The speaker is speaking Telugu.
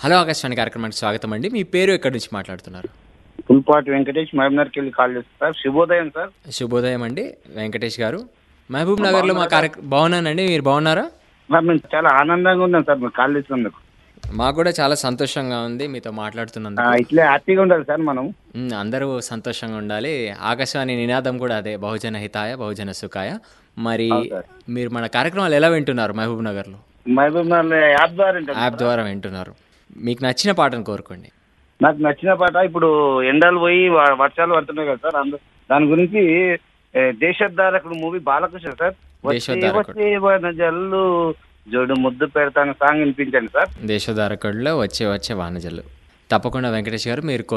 హలో ఆకాశవాణి కార్యక్రమానికి స్వాగతం అండి మీ పేరు ఎక్కడి నుంచి మాట్లాడుతున్నారు పుల్పాటి వెంకటేష్ మహబూబ్నగర్కి వెళ్ళి కాల్ చేస్తాను సార్ శుభోదయం సార్ శుభోదయం అండి వెంకటేష్ గారు మహబూబ్ నగర్లో మా కార్యక్రమం బాగున్నానండి మీరు బాగున్నారా సార్ మేము చాలా ఆనందంగా ఉన్నాం సార్ మీరు కాల్ చేసినందుకు మాకు కూడా చాలా సంతోషంగా ఉంది మీతో ఆ, మాట్లాడుతున్నందుకు ఇట్లే హ్యాపీగా ఉండాలి సార్ మనం ఉమ్, అందరూ సంతోషంగా ఉండాలి ఆకాశవాణి నినాదం కూడా అదే బహుజన హితాయ బహుజన సుఖాయ మరి సార్. మీరు మన కార్యక్రమాలు ఎలా వింటున్నారు మహబూబ్ నగర్లో మహబూబ్నగర్ యాప్ ద్వారా వింటాను యాప్ ద్వారా వింటున్నారు మీకు నచ్చిన పాటను కోరుకోండి నాకు నచ్చిన పాట ఇప్పుడు ఎండలు పోయి వ- వర్షాలు పడుతున్నాయి కదా సార్ అందు దాని గురించి ఏ, దేశోద్ధారకుడు మూవీ బాలకృష్ణ సార్ వచ్చే దేశోద్ధారకుడు. వచ్చే వన జల్లు జోడు ముద్దు పెడతాను సాంగ్ వినిపించండి సార్ దేశోధారకుడిలో వచ్చే వచ్చే వానజల్లు తప్పకుండా వెంకటేష్ గారు మీరు